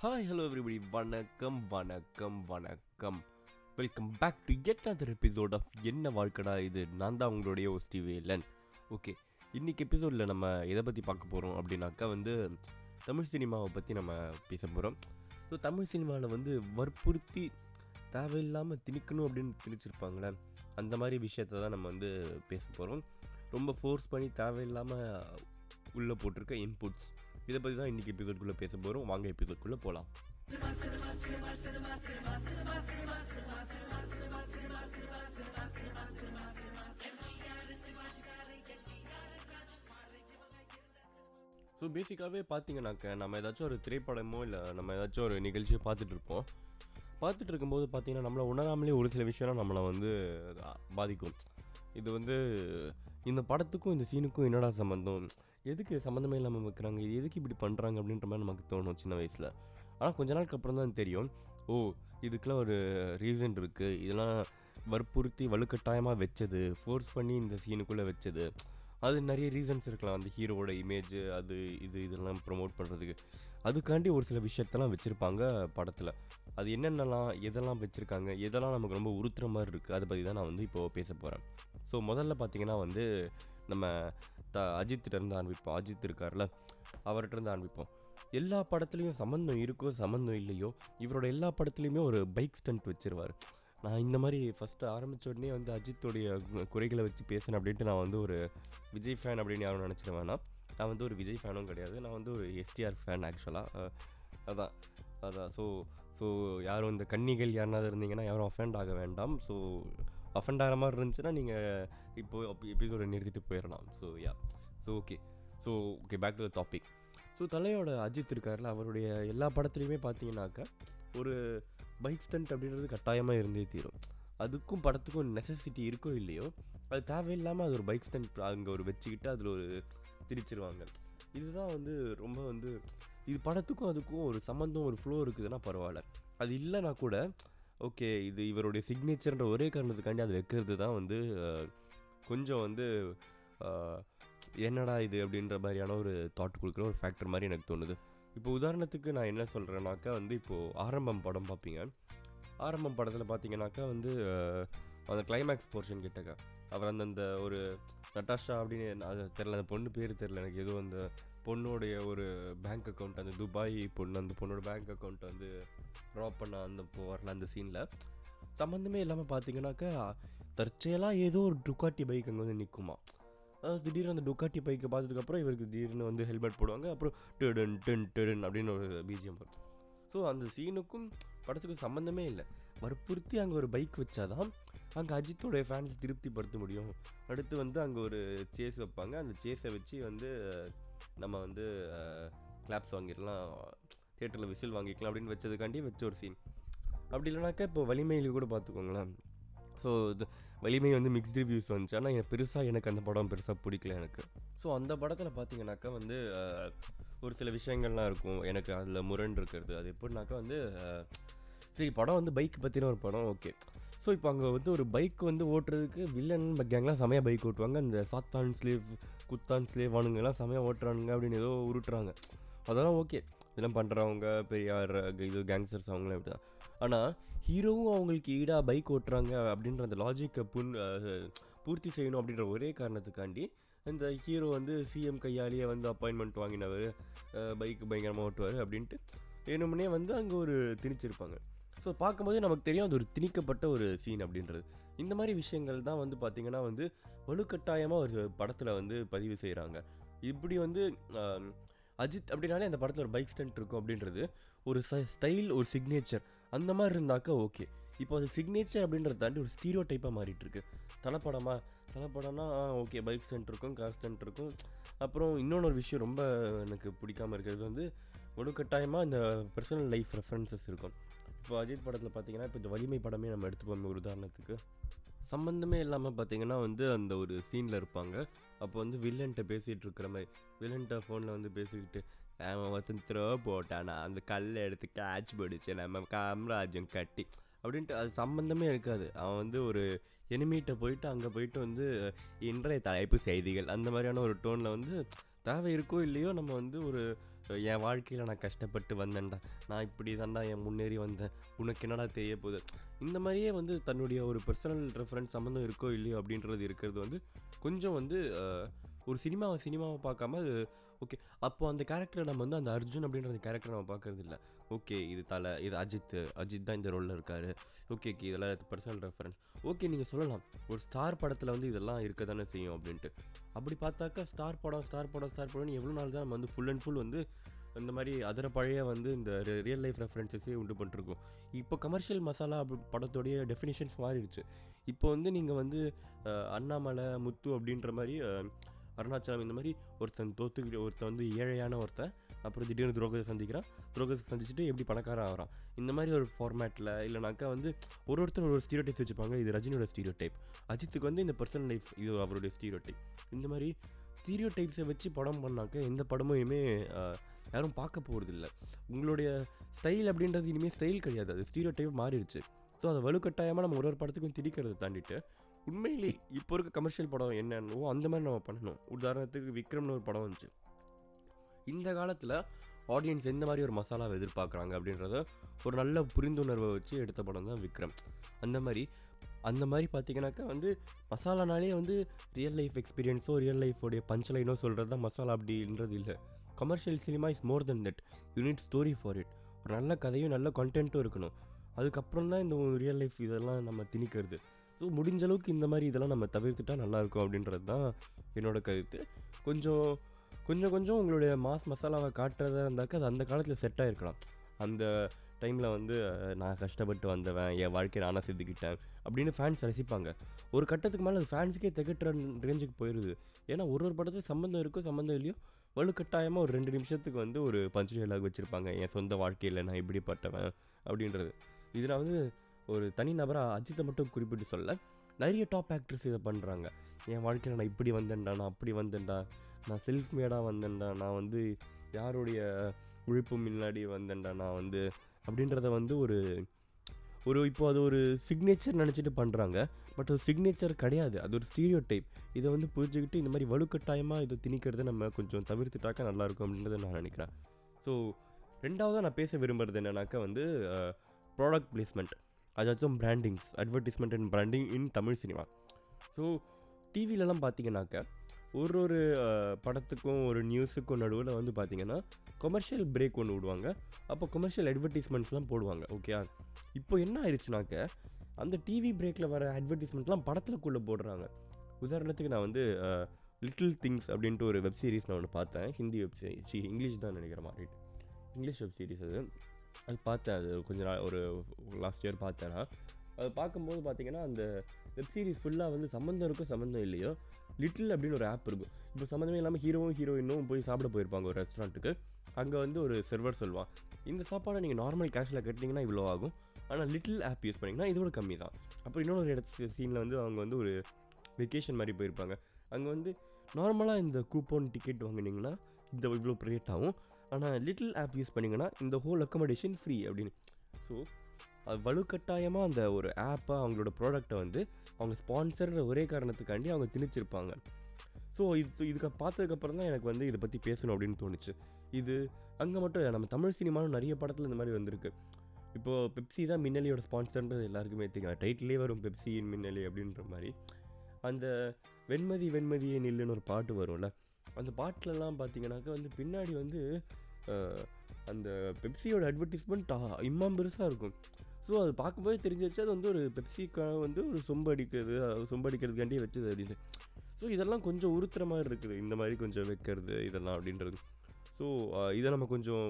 hi hello everybody வணக்கம் வணக்கம் வணக்கம் welcome back to another episode of என்ன வாழ்க்கடா இது நான் தான் உங்களுடைய ஓஸ்டி வேலன் ஓகே இன்றைக்கி எபிசோடில் நம்ம எதை பற்றி பார்க்க போகிறோம் அப்படின்னாக்கா வந்து தமிழ் சினிமாவை பற்றி நம்ம பேச போகிறோம் ஸோ தமிழ் சினிமாவில் வந்து வற்புறுத்தி தேவையில்லாமல் திணிக்கணும் அப்படின்னு திணிச்சிருப்பாங்களே அந்த மாதிரி விஷயத்த தான் நம்ம வந்து பேச போகிறோம் ரொம்ப ஃபோர்ஸ் பண்ணி தேவையில்லாமல் உள்ளே போட்டிருக்க இன்புட்ஸ் இதை பற்றி தான் இன்றைக்கி எபிசோட்குள்ளே பேச போகிறோம் வாங்க எபிசோட்குள்ளே போகலாம் ஸோ பேசிக்காகவே பார்த்தீங்கன்னாக்க நம்ம ஏதாச்சும் ஒரு திரைப்படமோ இல்லை நம்ம ஏதாச்சும் ஒரு நிகழ்ச்சியோ பார்த்துட்டு இருப்போம் பார்த்துட்டு இருக்கும்போது பார்த்தீங்கன்னா நம்மளை உணராமலே ஒரு சில விஷயம்லாம் நம்மளை வந்து அ- பாதிக்கும் இது வந்து இந்த படத்துக்கும் இந்த சீனுக்கும் என்னடா சம்மந்தம் எதுக்கு சம்மந்தமே இல்லாமல் வைக்கிறாங்க இது எதுக்கு இப்படி பண்ணுறாங்க அப்படின்ற மாதிரி நமக்கு தோணும் சின்ன வயசில் ஆனால் கொஞ்ச நாளுக்கு அப்புறம் தான் தெரியும் ஓ இதுக்கெல்லாம் ஒரு ரீசன் இருக்குது இதெல்லாம் வற்புறுத்தி வலுக்கட்டாயமாக வச்சது ஃபோர்ஸ் பண்ணி இந்த சீனுக்குள்ளே வச்சது அது நிறைய ரீசன்ஸ் இருக்கலாம் அந்த ஹீரோவோட இமேஜ் அது இது இதெல்லாம் ப்ரொமோட் பண்ணுறதுக்கு அதுக்காண்டி ஒரு சில விஷயத்தெல்லாம் வச்சுருப்பாங்க படத்தில் அது என்னென்னலாம் எதெல்லாம் வச்சுருக்காங்க எதெல்லாம் நமக்கு ரொம்ப உறுத்துற மாதிரி இருக்குது அதை பற்றி தான் நான் வந்து இப்போது பேச போகிறேன் ஸோ முதல்ல பார்த்தீங்கன்னா வந்து நம்ம த அஜித்திட்ட இருந்து ஆரம்பிப்போம் அஜித் இருக்கார்ல அவர்கிட்ட இருந்து ஆரம்பிப்போம் எல்லா படத்துலையும் சம்மந்தம் இருக்கோ சம்மந்தம் இல்லையோ இவரோட எல்லா படத்துலையுமே ஒரு பைக் ஸ்டண்ட் வச்சிருவார் நான் இந்த மாதிரி ஃபஸ்ட்டு ஆரம்பித்த உடனே வந்து அஜித்தோடைய கு- குறைகளை வச்சு பேசினேன் அப்படின்ட்டு நான் வந்து ஒரு விஜய் ஃபேன் அப்படின்னு யாரும் நினச்சிட வேணாம் நான் வந்து ஒரு விஜய் ஃபேனும் கிடையாது நான் வந்து ஒரு எஸ்டிஆர் ஃபேன் ஆக்சுவலாக அதான் அதான் ஸோ ஸோ யாரும் இந்த கன்னிகள் யாருனாவது இருந்தீங்கன்னா யாரும் அஃபெண்ட் ஆக வேண்டாம் ஸோ அஃபெண்ட் ஆகிற மாதிரி இருந்துச்சுன்னா நீங்கள் இப்போ எபிசோடை நிறுத்திட்டு போயிடலாம் so yeah so okay so okay back to the topic so தலையோட அஜித் இருக்கார்ல அவருடைய எல்லா படத்துலையுமே பார்த்தீங்கன்னாக்கா ஒரு பைக் ஸ்டண்ட் அப்படின்றது கட்டாயமாக இருந்தே தீரும் அதுக்கும் படத்துக்கும் நெசசிட்டி இருக்கோ இல்லையோ அது தேவையில்லாமல் அது ஒரு பைக் ஸ்டண்ட் அங்கே ஒரு வச்சுக்கிட்டு அதில் ஒரு திரிச்சிருவாங்க இதுதான் வந்து ரொம்ப வந்து இது படத்துக்கும் அதுக்கும் ஒரு சம்மந்தம் ஒரு ஃப்ளோ இருக்குதுன்னா பரவாயில்ல அது இல்லைனா கூட ஓகே இது இவருடைய சிக்னேச்சர்ன்ற ஒரே காரணத்துக்காண்டி அது வைக்கிறது தான் வந்து அஹ், கொஞ்சம் வந்து அஹ், என்னடா இது அப்படின்ற மாதிரியான ஒரு தாட் கொடுக்குற ஒரு ஃபேக்டர் மாதிரி எனக்கு தோணுது இப்போ உதாரணத்துக்கு நான் என்ன சொல்கிறேன்னாக்கா வந்து இப்போது ஆரம்பம் படம் பார்ப்பீங்க ஆரம்பம் படத்தில் பார்த்தீங்கன்னாக்கா வந்து அஹ், அந்த கிளைமேக்ஸ் போர்ஷன் கிட்டக்க அவர் அந்த அந்த ஒரு நட்டாஷா அப்படின்னு நான் அது தெரில அந்த பொண்ணு பேர் தெரில எனக்கு ஏதோ அந்த பொண்ணுடைய ஒரு பேங்க் அக்கௌண்ட் அந்த துபாய் பொண்ணு அந்த பொண்ணோட பேங்க் அக்கௌண்ட் வந்து ட்ராப் பண்ண அந்த இப்போ வரல அந்த சீனில் சம்மந்தமே இல்லாமல் பார்த்தீங்கன்னாக்கா தற்செயலாக ஏதோ ஒரு டுக்காட்டி பைக் அங்கே வந்து நிற்குமா அதாவது திடீர்னு அந்த டுக்காட்டி பைக்கை பார்த்ததுக்கப்புறம் இவருக்கு திடீர்னு வந்து ஹெல்மெட் போடுவாங்க அப்புறம் டெடன் டென் டெடன் அப்படின்னு ஒரு பிஜிஎம் வரும் ஸோ அந்த சீனுக்கும் படத்துக்கும் சம்மந்தமே இல்லை வற்புறுத்தி அங்கே ஒரு பைக் வச்சாதான் அங்கே அஜித்தோடைய ஃபேன்ஸ் திருப்திப்படுத்த முடியும் அடுத்து வந்து அங்கே ஒரு சேஸ் வைப்பாங்க அந்த சேஸை வச்சு வந்து நம்ம வந்து கிளாப்ஸ் வாங்கிடலாம் தேட்டரில் விசில் வாங்கிக்கலாம் அப்படின்னு வச்சதுக்காண்டி வச்ச ஒரு சீன் அப்படி இல்லைனாக்கா இப்போ வலிமையில் கூட பார்த்துக்கோங்களேன் ஸோ இது வலிமை வந்து மிக்ஸ்ட் ரிவ்யூஸ் வந்துச்சு ஆனால் எனக்கு பெருசாக எனக்கு அந்த படம் பெருசாக பிடிக்கல எனக்கு ஸோ அந்த படத்தில் பார்த்தீங்கன்னாக்கா வந்து அஹ், ஒரு சில விஷயங்கள்லாம் இருக்கும் எனக்கு அதில் முரண் இருக்கிறது அது எப்படின்னாக்கா வந்து அஹ், சரி படம் வந்து பைக் பற்றின ஒரு படம் ஓகே ஸோ இப்போ அங்கே வந்து ஒரு பைக் வந்து ஓட்டுறதுக்கு வில்லன் கேங்லாம் செமையாக பைக் ஓட்டுவாங்க அந்த சாத்தான் ஸ்லேவ் குத்தான் ஸ்லேவ் ஆனுங்கெல்லாம் செமையாக ஓட்டுறானுங்க அப்படின்னு ஏதோ உருட்டுறாங்க அதெல்லாம் ஓகே இதெல்லாம் பண்ணுறவங்க பெரியார் இது கேங்ஸ்டர்ஸ் அவங்களாம் இப்படி தான் ஆனால் ஹீரோவும் அவங்களுக்கு ஈடாக பைக் ஓட்டுறாங்க அப்படின்ற அந்த லாஜிக்கை புன் அஹ், பூர்த்தி செய்யணும் அப்படின்ற ஒரே காரணத்துக்காண்டி இந்த ஹீரோ வந்து சிஎம் கையாலேயே வந்து அப்பாயின்மெண்ட் வாங்கினவர் பைக் பயங்கரமாக ஓட்டுவார் அப்படின்ட்டு வேணும்னே வந்து அங்கே ஒரு திணிச்சிருப்பாங்க ஸோ பார்க்கும்போது நமக்கு தெரியும் அது ஒரு திணிக்கப்பட்ட ஒரு சீன் அப்படின்றது இந்த மாதிரி விஷயங்கள் தான் வந்து பார்த்திங்கன்னா வந்து வலுக்கட்டாயமாக ஒரு படத்தில் வந்து பதிவு செய்கிறாங்க இப்படி வந்து ஆம், அஜித் அப்படின்னாலே அந்த படத்தில் ஒரு பைக் ஸ்டண்ட் இருக்கும் அப்படின்றது ஒரு ஸ்டைல் ஒரு சிக்னேச்சர் அந்த மாதிரி இருந்தாக்கா ஓகே இப்போ அது சிக்னேச்சர் அப்படின்றத தாண்டி ஒரு ஸ்டீரியோ டைப்பாக மாறிட்டு இருக்கு தலைப்படமா தலைப்படம்னா ஓகே பைக் ஸ்டண்ட் இருக்கும் கார் ஸ்டண்ட் இருக்கும் அப்புறம் இன்னொன்று ஒரு விஷயம் ரொம்ப எனக்கு பிடிக்காம இருக்கிறது வந்து வலுக்கட்டாயமாக இந்த பர்சனல் லைஃப் ரெஃபரன்சஸ் இருக்கும் இப்போ அஜித் படத்தில் பார்த்தீங்கன்னா இப்போ இந்த வலிமை படமே நம்ம எடுத்துப்போம் ஒரு உதாரணத்துக்கு சம்மந்தமே இல்லாமல் பார்த்தீங்கன்னா வந்து அந்த ஒரு சீனில் இருப்பாங்க அப்போ வந்து வில்லன்ட்ட பேசிகிட்டு இருக்கிற மாதிரி வில்லன்ட்ட ஃபோனில் வந்து பேசிக்கிட்டு அவன் ஒருத்தன் த்ரோ போட்டானா அந்த கல்லை எடுத்து கேட்ச் பிடிச்சு நம்ம காமராஜன் கட்டி அப்படின்ட்டு அது சம்மந்தமே இருக்காது அவன் வந்து ஒரு எனிமீட்ட போயிட்டு அங்கே போயிட்டு வந்து இன்றைய தலைப்பு செய்திகள் அந்த மாதிரியான ஒரு டோனில் வந்து தேவை இருக்கோ இல்லையோ நம்ம வந்து ஒரு என் வாழ்க்கையில் நான் கஷ்டப்பட்டு வந்தேன்டா நான் இப்படி தான்டா என் முன்னேறி வந்தேன் உனக்கு என்னடா தெரிய போகுது இந்த மாதிரியே வந்து தன்னுடைய ஒரு பர்சனல் ரெஃபரன்ஸ் சம்மந்தம் இருக்கோ இல்லையோ அப்படின்றது இருக்கிறது வந்து கொஞ்சம் வந்து அஹ், ஒரு சினிமாவை சினிமாவை பார்க்காம அது ஓகே அப்போ அந்த கேரக்டரை நம்ம வந்து அந்த அர்ஜுன் அப்படின்ற அந்த கேரக்டரை நம்ம பார்க்கறது இல்லை ஓகே இது தலை இது அஜித் அஜித் தான் இந்த ரோலில் இருக்காரு ஓகே ஓகே இதெல்லாம் பர்சனல் ரெஃபரன்ஸ் ஓகே நீங்கள் சொல்லலாம் ஒரு ஸ்டார் படத்தில் வந்து இதெல்லாம் இருக்க தானே செய்யும் அப்படின்ட்டு அப்படி பார்த்தாக்கா ஸ்டார் படம் ஸ்டார் படம் ஸ்டார் படம்னு எவ்வளோ நாள் தான் நம்ம வந்து ஃபுல் அண்ட் ஃபுல் வந்து இந்த மாதிரி அதர பழைய வந்து இந்த ரியல் லைஃப் ரெஃபரன்ஸஸே உண்டு பண்ணிருக்கோம் இப்போ கமர்ஷியல் மசாலா அப்படி படத்தோடைய டெஃபினேஷன்ஸ் மாறிடுச்சு இப்போ வந்து நீங்கள் வந்து அஹ், அண்ணாமலை முத்து அப்படின்ற மாதிரி அஹ், அருணாச்சலம் இந்த மாதிரி ஒருத்தன் தோத்துக்கிட்டு ஒருத்தன் வந்து ஏழையான ஒருத்தன் அப்புறம் திடீர்னு துரோகத்தை சந்திக்கிறான் துரோகத்தை சந்திச்சுட்டு எப்படி பணக்காரன் ஆகிறான் இந்த மாதிரி ஒரு ஃபார்மேட்டில் இல்லைனாக்கா வந்து ஒரு ஒருத்தர் ஒரு ஸ்டீரியோ டைப் வச்சுப்பாங்க இது ரஜினியோட ஸ்டீரியோ டைப் அஜித்துக்கு வந்து இந்த பர்சனல் லைஃப் இது அவருடைய ஸ்டீரியோ டைப் இந்த மாதிரி ஸ்டீரியோ டைப்ஸை வச்சு படம் பண்ணாக்க எந்த படமும் இனிமேல் யாரும் பார்க்க போகிறது இல்லை உங்களுடைய ஸ்டைல் அப்படின்றது இனிமேல் ஸ்டைல் கிடையாது அது ஸ்டீரியோ டைப் மாறிடுச்சு ஸோ அதை வலுக்கட்டாயமாக நம்ம ஒரு ஒரு படத்துக்கும் திரிக்கிறத தாண்டிட்டு உண்மையிலே இப்போ இருக்க கமர்ஷியல் படம் என்னென்னவோ அந்த மாதிரி நம்ம பண்ணணும் உதாரணத்துக்கு விக்ரம்னு ஒரு படம் வந்துச்சு இந்த காலத்தில் ஆடியன்ஸ் எந்த மாதிரி ஒரு மசாலாவை எதிர்பார்க்குறாங்க அப்படின்றத ஒரு நல்ல புரிந்துணர்வை வச்சு எடுத்த படம் தான் விக்ரம் அந்த மாதிரி அந்த மாதிரி பார்த்தீங்கன்னாக்கா வந்து மசாலானாலே வந்து ரியல் லைஃப் எக்ஸ்பீரியன்ஸோ ரியல் லைஃபோடைய பஞ்ச்லைனோ சொல்கிறது தான் மசாலா அப்படின்றது இல்லை commercial cinema is more than that unit story for it ஒரு நல்ல கதையும் நல்ல கண்டென்ட்டும் இருக்கணும் அதுக்கப்புறம் தான் இந்த ரியல் லைஃப் இதெல்லாம் நம்ம திணிக்கிறது ஸோ முடிஞ்ச அளவுக்கு இந்த மாதிரி இதெல்லாம் நம்ம தவிர்த்துட்டா நல்லாயிருக்கும் அப்படின்றது தான் என்னோட கருத்து கொஞ்சம் கொஞ்சம் கொஞ்சம் உங்களுடைய மாஸ் மசாலாவை காட்டுறதா இருந்தாக்கா அது அந்த காலத்தில் செட் ஆகிருக்கலாம் அந்த டைமில் வந்து அஹ், நான் கஷ்டப்பட்டு வந்தவன் என் வாழ்க்கையை நானாக செதுக்கிட்டேன் அப்படின்னு ஃபேன்ஸ் ரசிப்பாங்க ஒரு கட்டத்துக்கு மேலே அது ஃபேன்ஸுக்கே திகட்டுற ரேஞ்சுக்கு போயிடுது ஏன்னா ஒரு ஒரு படத்துக்கு சம்மந்தம் இருக்கோ சம்மந்தம் இல்லையோ வலுக்கட்டாயமாக ஒரு ரெண்டு நிமிஷத்துக்கு வந்து ஒரு பஞ்சு டைலாக் வச்சுருப்பாங்க என் சொந்த வாழ்க்கையில் நான் இப்படிப்பட்டவன் அப்படின்றது இது நான் வந்து ஒரு தனி நபராக அஜித்தை மட்டும் குறிப்பிட்டு சொல்ல நிறைய டாப் ஆக்டர்ஸ் இதை பண்ணுறாங்க என் வாழ்க்கையில் நான் இப்படி வந்தேன்டா நான் அப்படி வந்தேன்டா நான் செல்ஃப் மேடாக வந்தேன்டா நான் வந்து யாருடைய உழைப்பு முன்னாடி வந்தேன்டா நான் வந்து அப்படின்றத வந்து ஒரு ஒரு இப்போ அது ஒரு சிக்னேச்சர் நினச்சிட்டு பண்ணுறாங்க பட் அது சிக்னேச்சர் கிடையாது அது ஒரு ஸ்டீரியோ டைப் இதை வந்து புரிஞ்சுக்கிட்டு இந்த மாதிரி வலுக்கட்டாயமாக இதை திணிக்கிறத நம்ம கொஞ்சம் தவிர்த்துட்டாக்கா நல்லாயிருக்கும் அப்படின்றத நான் நினைக்கிறேன் ஸோ ரெண்டாவதாக நான் பேச விரும்புகிறது என்னன்னாக்கா வந்து ப்ராடக்ட் பிளேஸ்மெண்ட் அதாச்சும் brandings advertisement and branding in Tamil cinema so டிவிலலாம் பார்த்தீங்கன்னாக்க ஒரு ஒரு அஹ், படத்துக்கும் ஒரு நியூஸுக்கும் நடுவில் வந்து பார்த்தீங்கன்னா கொமர்ஷியல் பிரேக் ஒன்று விடுவாங்க அப்போ கொமர்ஷியல் அட்வர்டைஸ்மெண்ட்ஸ்லாம் போடுவாங்க ஓகே இப்போ என்ன ஆயிடுச்சுனாக்க அந்த டிவி பிரேக்கில் வர அட்வர்டைஸ்மெண்ட்லாம் படத்துலக்குள்ளே போடுறாங்க உதாரணத்துக்கு நான் வந்து லிட்டில் திங்ஸ் அப்படின்ட்டு ஒரு வெப் சீரிஸ் நான் ஒன்று பார்த்தேன் ஹிந்தி வெப் சீரிஸ் இங்கிலீஷ் தான் நினைக்கிற மாதிரி இங்கிலீஷ் வெப் சீரிஸ் அது அது பார்த்தேன் அது கொஞ்ச நாள் ஒரு லாஸ்ட் இயர் பார்த்தேன்னா அது பார்க்கும்போது பார்த்தீங்கன்னா அந்த வெப் சீரிஸ் ஃபுல்லாக வந்து சம்மந்தம் இருக்கோ சம்மந்தம் இல்லையோ லிட்டில் அப்படின்னு ஒரு ஆப் இருக்கும் இப்போ சம்மந்தமே இல்லாமல் ஹீரோவும் ஹீரோயினும் போய் சாப்பிட போயிருப்பாங்க ஒரு ரெஸ்டாரண்ட்டுக்கு அங்கே வந்து ஒரு சர்வர் சொல்லுவான் இந்த சாப்பாடை நீங்கள் நார்மல் கேஷில் கட்டினீங்கன்னா இவ்வளோ ஆகும் ஆனால் லிட்டில் ஆப் யூஸ் பண்ணிங்கன்னா இதோட கம்மி தான் அப்புறம் இன்னொரு இடத்து சீனில் வந்து அவங்க வந்து ஒரு வெக்கேஷன் மாதிரி போயிருப்பாங்க அங்கே வந்து நார்மலாக இந்த கூப்பன் டிக்கெட் வாங்குனீங்கன்னா இந்த இவ்வளோ ரேட் ஆகும் ஆனால் லிட்டில் ஆப் யூஸ் பண்ணிங்கன்னா இந்த ஹோல் அக்கமடேஷன் ஃப்ரீ அப்படின்னு ஸோ அது வலுக்கட்டாயமாக அந்த ஒரு ஆப்பை அவங்களோட ப்ராடக்ட்டை வந்து அவங்க ஸ்பான்சர்ன்ற ஒரே காரணத்துக்காண்டி அவங்க திணிச்சிருப்பாங்க ஸோ இது இதுக்கு பார்த்ததுக்கப்புறம் தான் எனக்கு வந்து இதை பற்றி பேசணும் அப்படின்னு தோணுச்சு இது அங்கே மட்டும் இல்ல, நம்ம தமிழ் சினிமாவும் நிறைய படத்தில் இந்த மாதிரி வந்திருக்கு இப்போது பெப்சி தான் மின்னலியோட ஸ்பான்சர்ன்றது எல்லாருக்குமே தெரியும் டைட்டிலே வரும் பெப்சியின் மின்னலி அப்படின்ற மாதிரி அந்த வெண்மதி வெண்மதியே நில்லுன்னு ஒரு பாட்டு வரும்ல அந்த பாட்டிலலாம் பார்த்தீங்கன்னாக்கா வந்து பின்னாடி வந்து அஹ், அந்த பெப்சியோட அட்வர்டைஸ்மெண்ட் இம்மாம் பெருசாக இருக்கும் ஸோ அது பார்க்கும்போது தெரிஞ்சிச்சு அது வந்து ஒரு பெப்சிக்காக வந்து ஒரு சொம்பு அடிக்கிறது அஹ், சொம்பு அடிக்கிறதுக்காண்டி வச்சது அப்படின்னு ஸோ இதெல்லாம் கொஞ்சம் உறுத்துற மாதிரி இருக்குது இந்த மாதிரி கொஞ்சம் வைக்கிறது இதெல்லாம் அப்படின்றது ஸோ இதை நம்ம கொஞ்சம்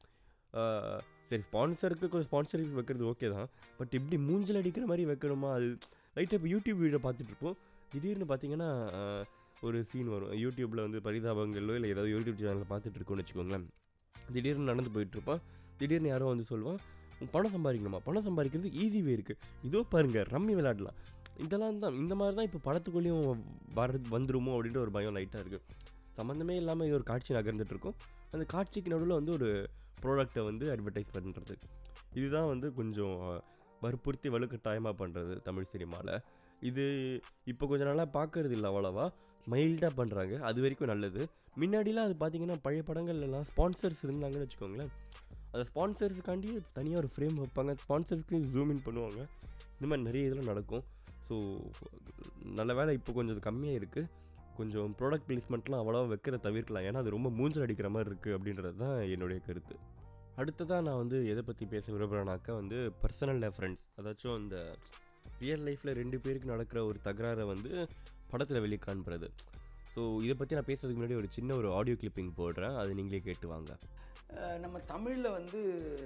அஹ், சரி ஸ்பான்சருக்கு கொஞ்சம் ஸ்பான்சருக்கு வைக்கிறது ஓகே தான் பட் இப்படி மூஞ்சில் அடிக்கிற மாதிரி வைக்கணுமா அது லைட்டாக இப்போ யூடியூப் வீடியோ பார்த்துட்ருப்போம் திடீர்னு பார்த்தீங்கன்னா அஹ், ஒரு சீன் வரும் யூடியூப்பில் வந்து பரிதாபங்களோ இல்லை ஏதாவது யூடியூப் சேனலில் பார்த்துட்டு இருக்கோம்னு வச்சுக்கோங்களேன் திடீர்னு நடந்து போயிட்டுருப்பான் திடீர்னு யாரோ வந்து சொல்லுவான் "உன் பணம் சம்பாதிக்கணுமா பணம் சம்பாதிக்கிறது ஈஸி வே இருக்குது இதோ பாருங்க ரம்மி விளையாடலாம் இதெல்லாம் தான் இந்த மாதிரி தான் இப்போ படத்துக்குள்ளேயும் வர வந்துருமோ அப்படின்ற ஒரு பயம் லைட்டாக இருக்குது சம்மந்தமே இல்லாமல் இது ஒரு காட்சி நகர்ந்துட்டு இருக்கும் அந்த காட்சிக்கு நடுவில் வந்து ஒரு ப்ராடக்டை வந்து அட்வர்டைஸ் பண்ணுறது இதுதான் வந்து கொஞ்சம் வற்புறுத்தி வலுக்கட்டாயமாக பண்ணுறது தமிழ் சினிமாவில் இது இப்போ கொஞ்ச நாளாக பார்க்கறது இல்லை அவ்வளோவா மைல்டாக பண்ணுறாங்க அது வரைக்கும் நல்லது முன்னாடிலாம் அது பார்த்தீங்கன்னா பழைய படங்கள்லாம் ஸ்பான்சர்ஸ் இருந்தாங்கன்னு வச்சுக்கோங்களேன் அந்த ஸ்பான்சர்ஸுக்காண்டி தனியாக ஒரு ஃப்ரேம் வைப்பாங்க ஸ்பான்சர்ஸ்க்கு ஜூம் இன் பண்ணுவாங்க இந்த மாதிரி நிறைய இதெல்லாம் நடக்கும் ஸோ நல்ல வேலை இப்போ கொஞ்சம் அது கம்மியாக இருக்குது கொஞ்சம் ப்ராடக்ட் பிளேஸ்மெண்ட்லாம் அவ்வளோவா வைக்கிற தவிர்க்கலாம் ஏன்னா அது ரொம்ப மூஞ்சல் அடிக்கிற மாதிரி இருக்குது அப்படின்றது தான் என்னுடைய கருத்து அடுத்ததாக நான் வந்து எதை பற்றி பேச விரும்புகிறேனாக்கா வந்து பர்சனல் ரெஃபரன்ஸ் அதாச்சும் இந்த ரியல் லைஃப்பில் ரெண்டு பேருக்கு நடக்கிற ஒரு தகராறை வந்து படத்தில் வெளியே காண்புறது ஸோ இதை பற்றி நான் பேசுறதுக்கு முன்னாடி ஒரு சின்ன ஒரு ஆடியோ கிளிப்பிங் போடுறேன் அது நீங்களே கேட்டு வாங்க அஹ் நம்ம தமிழில் வந்து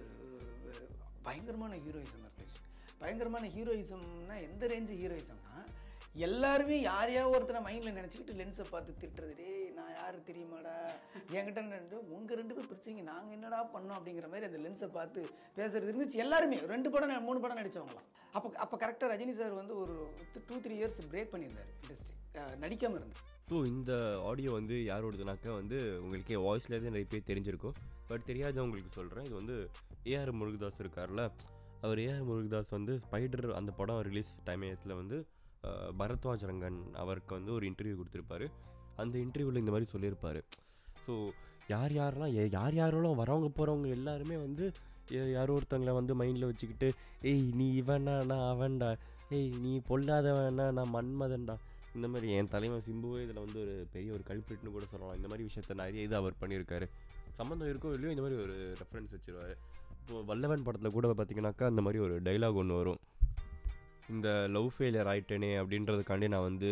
அஹ், பயங்கரமான ஹீரோயிசம் இருந்துச்சு பயங்கரமான ஹீரோயிசம்னா எந்த ரேஞ்சு ஹீரோயிசம்னா எல்லாருமே யாரையா ஒருத்தனை மைண்டில் நினச்சிக்கிட்டு லென்ஸை பார்த்து திட்டுறது டேய் நான் யார் தெரியுமாடா என்கிட்ட ரெண்டு உங்கள் ரெண்டு பேர் பிரிச்சிங்க நாங்கள் என்னடா பண்ணோம் அப்படிங்கிற மாதிரி அந்த லென்ஸை பார்த்து பேசுறது இருந்துச்சு எல்லாருமே ரெண்டு படம் ந- மூணு படம் நடித்தவங்களாம் அப்போ அப்போ கரெக்டாக ரஜினி சார் வந்து ஒரு டூ த்ரீ இயர்ஸ் பிரேக் பண்ணியிருந்தார் இண்டஸ்ட்ரி நடிக்காமல் இருந்தார் ஸோ இந்த ஆடியோ வந்து யாரோடதுனாக்கா வந்து உங்களுக்கே வாய்ஸ்லேருந்து நிறைய பேர் தெரிஞ்சிருக்கும் பட் தெரியாதவங்களுக்கு சொல்கிறேன் இது வந்து ஏஆர் முருகதாஸ் இருக்கார்ல அவர் ஏஆர் முருகதாஸ் வந்து ஸ்பைடர் அந்த படம் ரிலீஸ் டைமயத்தில் வந்து அஹ், பரத்வாஜ் ரங்கன் அவருக்கு வந்து ஒரு இன்டர்வியூ கொடுத்துருப்பாரு அந்த இன்டர்வியூவில் இந்த மாதிரி சொல்லியிருப்பாரு ஸோ யார் யாரெல்லாம் ஏ- யார் யாரெல்லாம் வரவங்க போகிறவங்க எல்லாருமே வந்து யா- யாரோ ஒருத்தவங்களை வந்து மைண்டில் வச்சுக்கிட்டு ஏய் நீ இவனா நான் அவன்டா ஏய் நீ பொல்லாதவனா நான் மன்மதன்டா இந்த மாதிரி என் தலைவன் சிம்புவே இதில் வந்து ஒரு பெரிய ஒரு கல்பிரிட்னு கூட சொல்லலாம் இந்த மாதிரி விஷயத்த நிறைய இது அவர் பண்ணியிருக்காரு சம்மந்தம் இருக்கோ இல்லையோ இந்த மாதிரி ஒரு ரெஃபரன்ஸ் வச்சிருவாரு இப்போ வல்லவன் படத்தில் கூட பார்த்தீங்கன்னாக்கா அந்த மாதிரி ஒரு டைலாக் ஒன்று வரும் இந்த லவ் ஃபெயிலியர் ஆயிட்டேனே அப்படின்றதுக்காண்டி நான் வந்து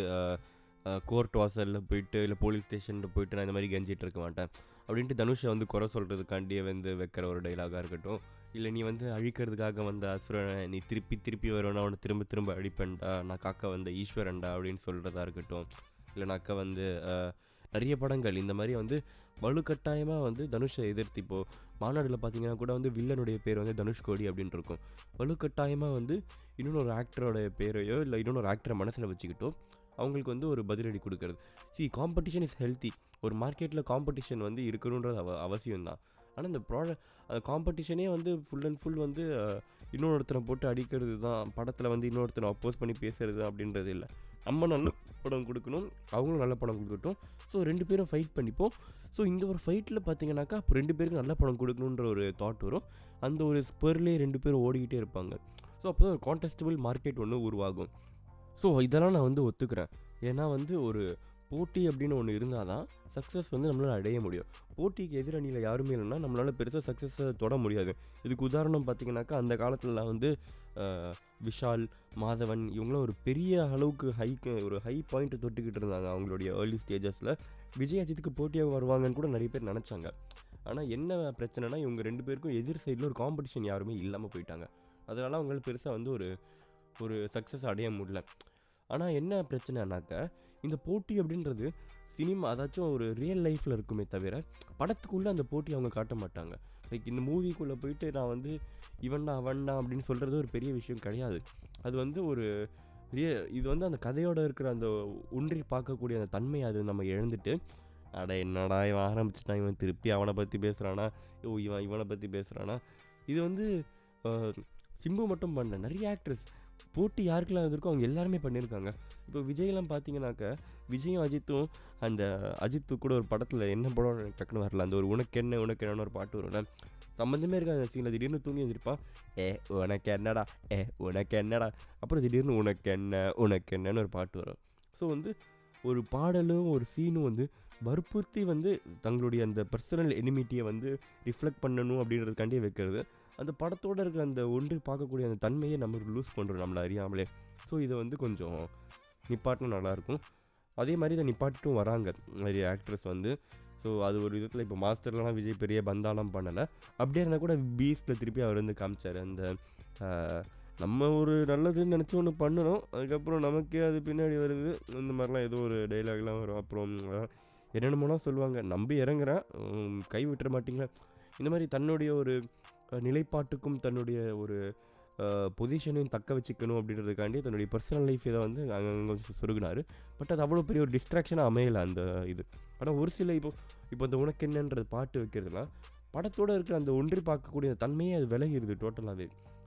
கோர்ட் வாசலில் போயிட்டு இல்லை போலீஸ் ஸ்டேஷனில் போயிட்டு நான் இந்த மாதிரி கெஞ்சிட்டு இருக்க மாட்டேன் அப்படின்ட்டு தனுஷை வந்து குறை சொல்கிறதுக்காண்டியே வந்து வைக்கிற ஒரு டைலாகாக இருக்கட்டும் இல்லை நீ வந்து அழிக்கிறதுக்காக வந்த அசுரனை நீ திருப்பி திருப்பி வருவேன் அவனை திரும்ப திரும்ப அழிப்பேன்டா நான் காக்க வந்த ஈஸ்வரன்டா அப்படின்னு சொல்கிறதா இருக்கட்டும் இல்லைனாக்கா வந்து அஹ், நிறைய படங்கள் இந்த மாதிரி வந்து வலுக்கட்டாயமாக வந்து தனுஷை எதிர்த்து இப்போது மாநாடில் பார்த்தீங்கன்னா கூட வந்து வில்லனுடைய பேர் வந்து தனுஷ்கோடி அப்படின்னு இருக்கும் வலுக்கட்டாயமாக வந்து இன்னொரு ஆக்டரோட பேரையோ இல்லை இன்னொரு ஆக்டரை மனசில் வச்சுக்கிட்டோ அவங்களுக்கு வந்து ஒரு பதிலடி கொடுக்கறது சி காம்படிஷன் இஸ் ஹெல்த்தி ஒரு மார்க்கெட்டில் காம்படிஷன் வந்து இருக்கணுன்றது அவ அவசியம்தான் ஆனால் இந்த ப்ராடக்ட் அந்த காம்படிஷனே வந்து ஃபுல் அண்ட் ஃபுல் வந்து அஹ், இன்னொருத்தனை போட்டு அடிக்கிறது தான் படத்தில் வந்து இன்னொருத்தனை அப்போஸ் பண்ணி பேசுறது அப்படின்றது இல்லை நம்ம நல்ல படம் கொடுக்கணும் அவங்களும் நல்ல படம் கொடுக்கட்டும் ஸோ ரெண்டு பேரும் ஃபைட் பண்ணிப்போம் ஸோ இந்த ஒரு ஃபைட்டில் பார்த்தீங்கன்னாக்கா அப்போ ரெண்டு பேருக்கு நல்ல படம் கொடுக்கணுன்ற ஒரு தாட் வரும் அந்த ஒரு ஸ்பெர்லேயே ரெண்டு பேரும் ஓடிக்கிட்டே இருப்பாங்க ஸோ அப்போ தான் ஒரு கான்டெஸ்டபிள் மார்க்கெட் ஒன்று உருவாகும் ஸோ இதெல்லாம் நான் வந்து ஒத்துக்கிறேன் ஏன்னா வந்து ஒரு போட்டி அப்படின்னு ஒன்று இருந்தால் தான் சக்ஸஸ் வந்து நம்மளால் அடைய முடியும் போட்டிக்கு எதிரணியில் யாருமே இல்லைன்னா நம்மளால் பெருசாக சக்ஸஸை தொட முடியாது இதுக்கு உதாரணம் பார்த்தீங்கன்னாக்கா அந்த காலத்தில் வந்து அஹ், விஷால் மாதவன் இவங்களாம் ஒரு பெரிய அளவுக்கு ஹைக்கு ஒரு ஹை பாயிண்ட் தொட்டுக்கிட்டு இருந்தாங்க அவங்களுடைய ஏர்லி ஸ்டேஜஸில் விஜய் அஜித்துக்கு போட்டியாக வருவாங்கன்னு கூட நிறைய பேர் நினச்சாங்க ஆனால் என்ன பிரச்சனைனா இவங்க ரெண்டு பேருக்கும் எதிர் சைடில் ஒரு காம்படிஷன் யாருமே இல்லாமல் போயிட்டாங்க அதனால் அவங்களால பெருசாக வந்து ஒரு ஒரு சக்ஸஸ் அடைய முடியல ஆனால் என்ன பிரச்சனைனாக்க இந்த போட்டி அப்படின்றது சினிமா அதாச்சும் ஒரு ரியல் லைஃப்பில் இருக்குமே தவிர படத்துக்குள்ளே அந்த போட்டி அவங்க காட்ட மாட்டாங்க லைக் இந்த மூவிக்குள்ளே போயிட்டு நான் வந்து இவன்டா அவன்டா அப்படின்னு சொல்கிறது ஒரு பெரிய விஷயம் கிடையாது அது வந்து ஒரு ரிய இது வந்து அந்த கதையோட இருக்கிற அந்த ஒன்றி பார்க்கக்கூடிய அந்த தன்மை அது நம்ம இழந்துட்டு அட என்னடா இவன் ஆரம்பிச்சிட்டான் இவன் திருப்பி அவனை பற்றி பேசுகிறானா ஓ இவன் இவனை பற்றி பேசுகிறானா இது வந்து அஹ், சிம்பு மட்டும் பண்ணல நிறைய ஆக்ட்ரஸ் போட்டி யாருக்கெல்லாம் இருந்திருக்கோ அவங்க எல்லாருமே பண்ணியிருக்காங்க இப்போ விஜய்லாம் பார்த்தீங்கன்னாக்க விஜயும் அஜித்தும் அந்த அஜித்து கூட ஒரு படத்தில் என்ன படம் எனக்கு டக்குன்னு வரல அந்த ஒரு உனக்கு என்ன உனக்கு என்னன்னு ஒரு பாட்டு வரும்ல சம்மந்தமே இருக்காது அந்த சீனில் திடீர்னு தூங்கி எழுந்திருப்பான் ஏ உனக்கு என்னடா ஏ உனக்கு என்னடா அப்புறம் திடீர்னு உனக்கு என்ன உனக்கு என்னன்னு ஒரு பாட்டு வரும் ஸோ வந்து ஒரு பாடலும் ஒரு சீனும் வந்து வற்புறுத்தி வந்து தங்களுடைய அந்த பர்சனல் எனிமிட்டியை வந்து ரிஃப்ளெக்ட் பண்ணணும் அப்படின்றதுக்காண்டியே வைக்கிறது அந்த படத்தோட இருக்கிற அந்த ஒன்று பார்க்கக்கூடிய அந்த தன்மையை நம்ம லூஸ் பண்ணுறோம் நம்மளை அறியாமலே ஸோ இதை வந்து கொஞ்சம் நிப்பாட்டினா நல்லாயிருக்கும் அதே மாதிரி இதை நிப்பாட்டிட்டும் வராங்க நிறைய ஆக்ட்ரஸ் வந்து ஸோ அது ஒரு விதத்தில் இப்போ மாஸ்டர்லாம் விஜய் பெரிய பந்தாலாம் பண்ணலை அப்படியே இருந்தால் கூட பீஸ்டில் திருப்பி அவர் வந்து காமிச்சார் அந்த ஆஹ், நம்ம ஒரு நல்லதுன்னு நினச்சி ஒன்று பண்ணணும் அதுக்கப்புறம் நமக்கே அது பின்னாடி வருது இந்த மாதிரிலாம் ஏதோ ஒரு டைலாக்லாம் வரும் அப்புறம் ஆஹ், என்னென்னமோலாம் சொல்லுவாங்க நம்பி இறங்குறேன் உம், கை விட்டுற மாட்டீங்களா இந்த மாதிரி தன்னுடைய ஒரு அஹ், நிலைப்பாட்டுக்கும் தன்னுடைய ஒரு பொசிஷனையும் தக்க வச்சுக்கணும் அப்படின்றதுக்காண்டி தன்னுடைய பர்சனல் லைஃப் இதை வந்து அங்கங்கே சொருகினார் பட் அது அவ்வளோ பெரிய ஒரு டிஸ்ட்ராக்ஷனாக அமையலை அந்த இது ஆனால் ஒரு சில இப்போ இப்போ இந்த உனக்கு என்னன்றது பாட்டு வைக்கிறதுலாம் படத்தோட இருக்கிற அந்த ஒன்றி பார்க்கக்கூடிய அந்த தன்மையே அது விலகிடுது டோட்டலாகவே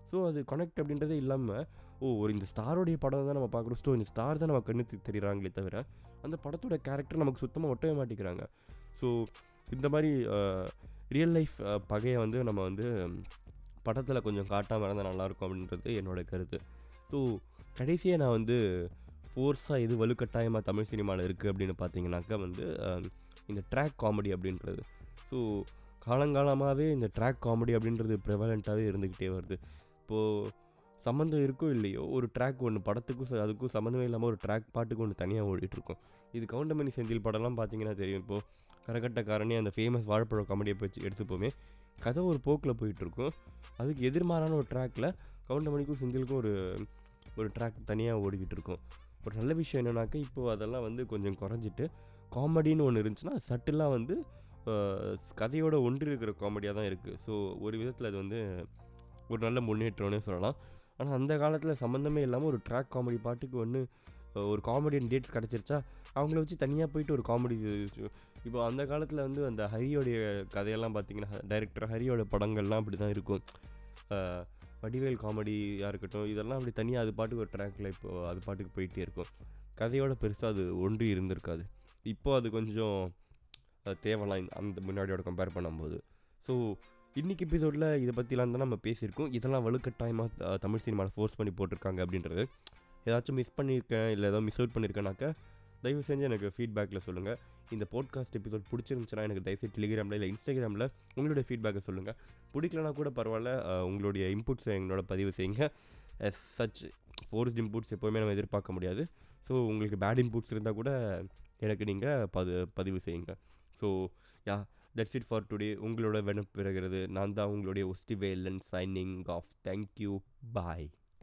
ஸோ அது கனெக்ட் அப்படின்றதே இல்லாமல் ஓ ஒரு இந்த ஸ்டாரோடைய படம் தான் நம்ம பார்க்குறோம் ஸோ இந்த ஸ்டார் தான் நம்ம கண்ணுக்கு தெரியுறாங்களே தவிர அந்த படத்தோட கேரக்டர் நமக்கு சுத்தமாக ஒட்டவே மாட்டேங்கிறாங்க ஸோ இந்த மாதிரி ரியல் லைஃப் பகையை வந்து நம்ம வந்து படத்தில் கொஞ்சம் காட்டாமல் இருந்தால் நல்லாயிருக்கும் அப்படின்றது என்னோட கருத்து ஸோ கடைசியாக நான் வந்து ஃபோர்ஸாக எது வலுக்கட்டாயமாக தமிழ் சினிமாவில் இருக்குது அப்படின்னு பார்த்தீங்கன்னாக்கா வந்து அஹ், இந்த ட்ராக் காமெடி அப்படின்றது ஸோ காலங்காலமாகவே இந்த ட்ராக் காமெடி அப்படின்றது ப்ரெவலண்ட்டாகவே இருந்துக்கிட்டே வருது இப்போது சம்மந்தம் இருக்கோ இல்லையோ ஒரு ட்ராக் ஒன்று படத்துக்கும் ச- அதுக்கும் சம்மந்தமே இல்லாமல் ஒரு ட்ராக் பாட்டுக்கு ஒன்று தனியாக ஓடிட்டுருக்கும் இது கவுண்டமணி செந்தில் படம்லாம் பார்த்தீங்கன்னா தெரியும் இப்போது கரகட்டக்காரனே அந்த ஃபேமஸ் வாழைப்பழம் காமெடியை போய் எடுத்துப்போமே கதை ஒரு போக்கில் போயிட்டுருக்கும் அதுக்கு எதிர்மாறான ஒரு ட்ராக்கில் கவுண்டமணிக்கும் செந்திலுக்கும் ஒரு ஒரு ட்ராக் தனியாக ஓடிக்கிட்டு இருக்கும் ஒரு நல்ல விஷயம் என்னன்னாக்கா இப்போது அதெல்லாம் வந்து கொஞ்சம் குறைஞ்சிட்டு காமெடின்னு ஒன்று இருந்துச்சுன்னா சட்டிலாக வந்து அஹ், கதையோட ஒன்றி இருக்கிற காமெடியாக தான் இருக்குது ஸோ ஒரு விதத்தில் அது வந்து ஒரு நல்ல முன்னேற்றம்னே சொல்லலாம் ஆனால் அந்த காலத்தில் சம்மந்தமே இல்லாமல் ஒரு ட்ராக் காமெடி பாட்டுக்கு ஒன்று ஒரு காமெடியன் டேட்ஸ் கிடச்சிருச்சா அவங்கள வச்சு தனியாக போயிட்டு ஒரு காமெடி இப்போ அந்த காலத்தில் வந்து அந்த ஹரியோடைய கதையெல்லாம் பார்த்தீங்கன்னா டைரக்டர் ஹரியோட படங்கள்லாம் அப்படி தான் இருக்கும் அஹ், வடிவேல் காமெடியாக இருக்கட்டும் இதெல்லாம் அப்படி தனியாக அது பாட்டுக்கு ஒரு ட்ராக்கில் இப்போ அது பாட்டுக்கு போயிட்டே இருக்கும் கதையோட பெருசாக அது ஒன்றி இருந்திருக்காது இப்போ அது கொஞ்சம் அஹ், தேவலாம் இந்த- அந்த முன்னாடியோட கம்பேர் பண்ணும்போது ஸோ இன்னைக்கு எபிசோடில் இதை பற்றிலாம் தான் நம்ம பேசியிருக்கோம் இதெல்லாம் வலுக்கட்டாயமாக தமிழ் சினிமாவில் ஃபோர்ஸ் பண்ணி போட்டிருக்காங்க அப்படின்றது ஏதாச்சும் மிஸ் பண்ணியிருக்கேன் இல்லை ஏதோ மிஸ் அவுட் பண்ணியிருக்கேனாக்கா தயவு செஞ்சு எனக்கு ஃபீட்பேக்கில் சொல்லுங்கள் இந்த போட்காஸ்ட் எபிசோட் பிடிச்சிருந்துச்சுன்னா எனக்கு தயவுசெய்து டெலிகிராமில் இல்லை இன்ஸ்டாகிராமில் உங்களுடைய ஃபீட்பேக்கை சொல்லுங்கள் பிடிக்கலனா கூட பரவாயில்ல அஹ், உங்களுடைய இன்புட்ஸை எங்களோட பதிவு செய்யுங்க எஸ் சச் ஃபோர்ஸ்ட் இன்புட்ஸ் எப்போவுமே நம்ம எதிர்பார்க்க முடியாது ஸோ உங்களுக்கு பேட் இன்புட்ஸ் இருந்தால் கூட எனக்கு நீங்கள் பது பதிவு செய்யுங்க so yeah that's it for today உங்களோட வெனப் பிறகிறது நான் தான் உங்களுடைய host Velan signing off thank you பாய்